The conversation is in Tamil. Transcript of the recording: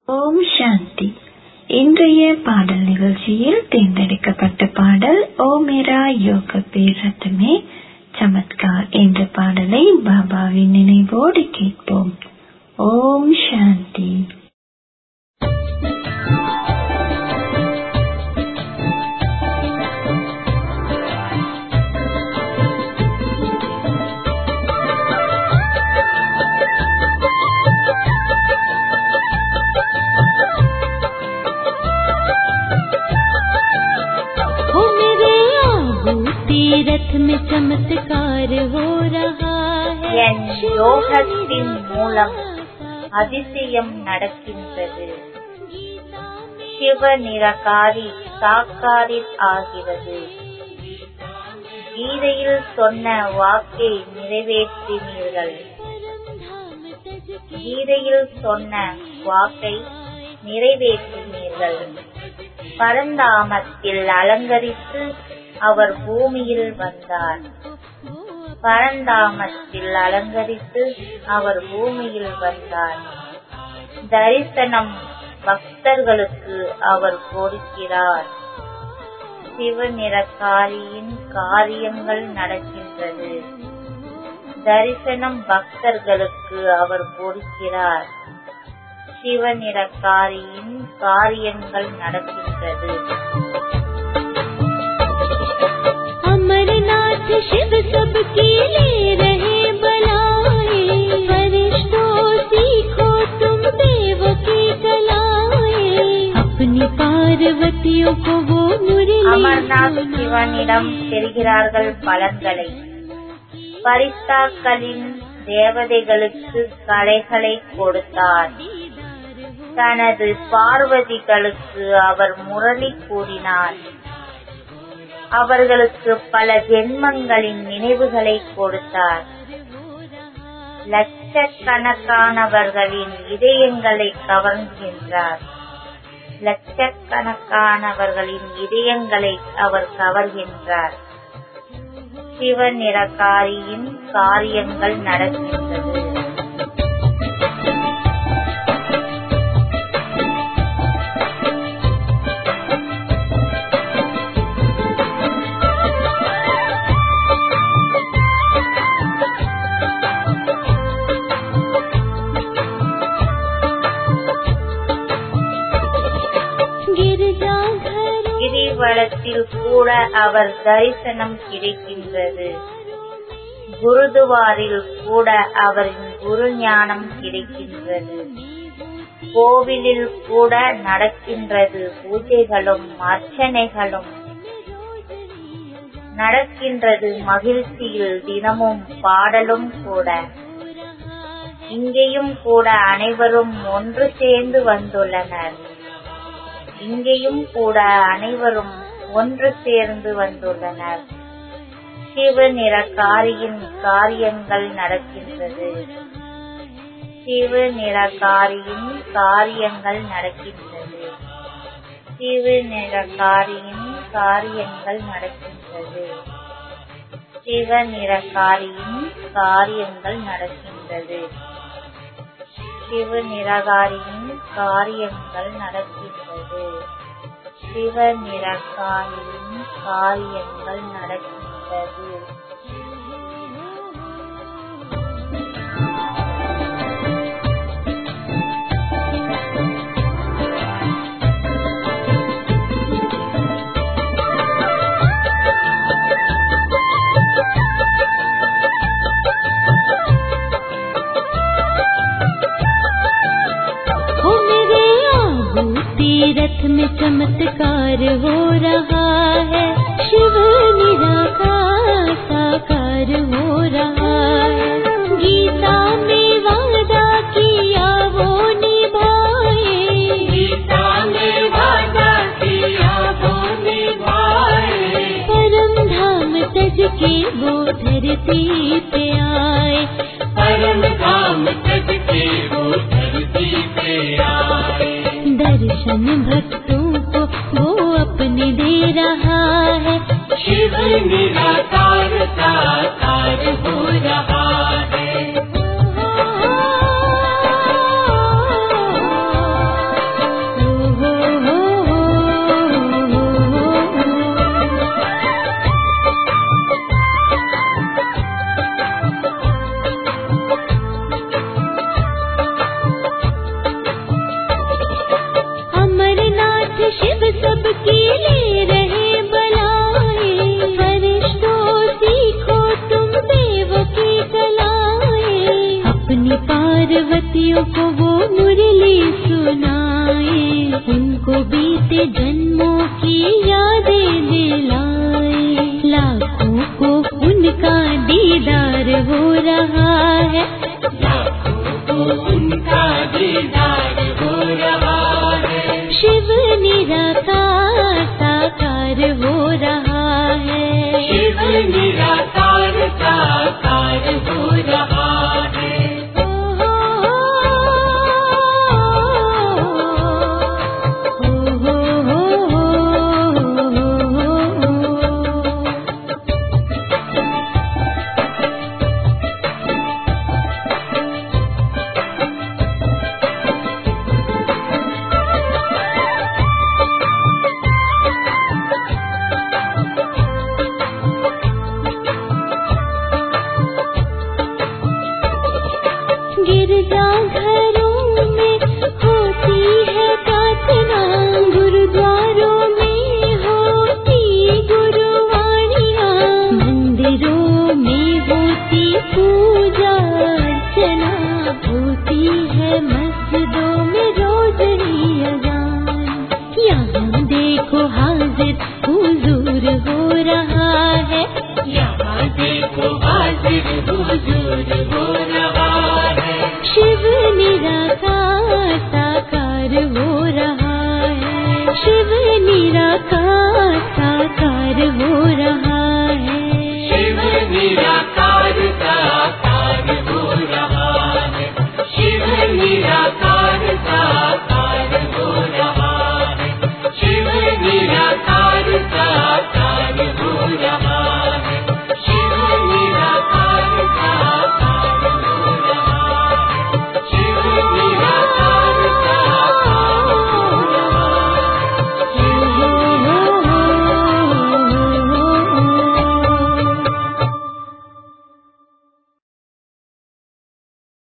ஓம் சாந்தி இன்றைய பாடல் நிகழ்ச்சியில் தேர்ந்தெடுக்கப்பட்ட பாடல் ஓ மேரா யோக பேரத்தமே சமத்கார் என்ற பாடலை பாபாவின் நினைவோடு கேட்போம் ஓம் சாந்தி हो मेरे आबू तीरथ में चमत्कार हो रहा है என் யோகத்தின் மூலம் அதிசயம் நடக்கின்றது சிவ நிரகாரி சாக்காரில் ஆகிறது கீதையில் சொன்ன வாக்கை நிறைவேற்றினீர்கள் கீதையில் சொன்ன வாக்கை நிறைவேற்றினீர்கள் பரந்தாமத்தில் அலங்கரித்து அவர் பூமியில் வந்தார் பரந்தாமத்தில் அலங்கரித்து அவர் பூமியில் வந்தார் தரிசனம் பக்தர்களுக்கு அவர் கொடுக்கிறார் சிவநிறக்காரியின் காரியங்கள் நடக்கின்றது தரிசனம் பக்தர்களுக்கு அவர் கொடுக்கிறார் சிவநிறக்காரியின் காரியங்கள் நடக்கின்றது अमरनाथ शिव सबकी ले रहे बलाए फरिश्तों सीखो तुम देव की कलाए अपनी पार्वतियों को वो मुरली அமர்நாத் सुनाए। சிவனிடம் பெறுகிறார்கள் பலன்களை பரிஸ்தாக்களின் தேவதைகளுக்கு கலைகளை கொடுத்தார் தனது பார்வதிகளுக்கு அவர் முரளி கூறினார் அவர்களுக்கு பல ஜென்மங்களின் நினைவுகளை கொடுத்தார் லட்சக்கணக்கானவர்களின் இதயங்களை கவர்கின்றார் லட்சக்கணக்கானவர்களின் இதயங்களை அவர் கவர்கின்றார் சிவநிறக்காரியின் காரியங்கள் நடக்கின்றது गिरजाघरों கிரிவலத்தில் கூட அவர் தரிசனம் கிடைக்கின்றது குருதுவாரில் கூட அவரின் குரு ஞானம் கிடைக்கின்றது கோவிலில் கூட நடக்கின்றது பூஜைகளும் அர்ச்சனைகளும் நடக்கின்றது மகிழ்ச்சியில் தினமும் பாடலும் கூட இங்கேயும் கூட அனைவரும் ஒன்று சேர்ந்து வந்துள்ளனர் இங்கேயும் கூட அனைவரும் ஒன்று சேர்ந்து வந்துள்ளனர் சிவ நிறக்காரியின் காரியங்கள் நடக்கின்றது சிவ நிறக்காரியின் காரியங்கள் நடக்கின்றது சிவ நிறக்காரியின் காரியங்கள் நடக்கின்றது சிவ நிறக்காரியின் காரியங்கள் நடக்கின்றது சிவ நிரகாரியின் காரியங்கள் நடக்கின்றது சிவ நிரகாரியின் காரியங்கள் நடக்கின்றது हो मेरे आबू तीरथ में चमत्कार हो रहा है शिव निराकार साकार हो रहा है गीता में वादा किया वो निभाए गीता में वादा किया वो निभाए परम धाम तज के वो धरती पे आए परम धाम तज के वो धरती पे आए दर्शन भक्तों को वो अपने दे रहा है शिव निराकार साकार हो रहा है के जन्मों की यादें दिलाए लाखों को उनका दीदार हो रहा है उनका दीदार हो रहा है शिव निराकार साकार हो रहा है शिव निराकार साकार हो रहा है गिरजा घरों में होती है प्रार्थना गुरुद्वारों में होती गुरुवाणियाँ मंदिरों में होती पूजा अर्चना होती है मस्जिदों में रोज ही अजान यहाँ देखो हाजिर हुजूर हो रहा है यहाँ देखो हाजिर हुजूर हो रहा है शिव निराकार साकार हो रहा है शिव निराकार साकार हो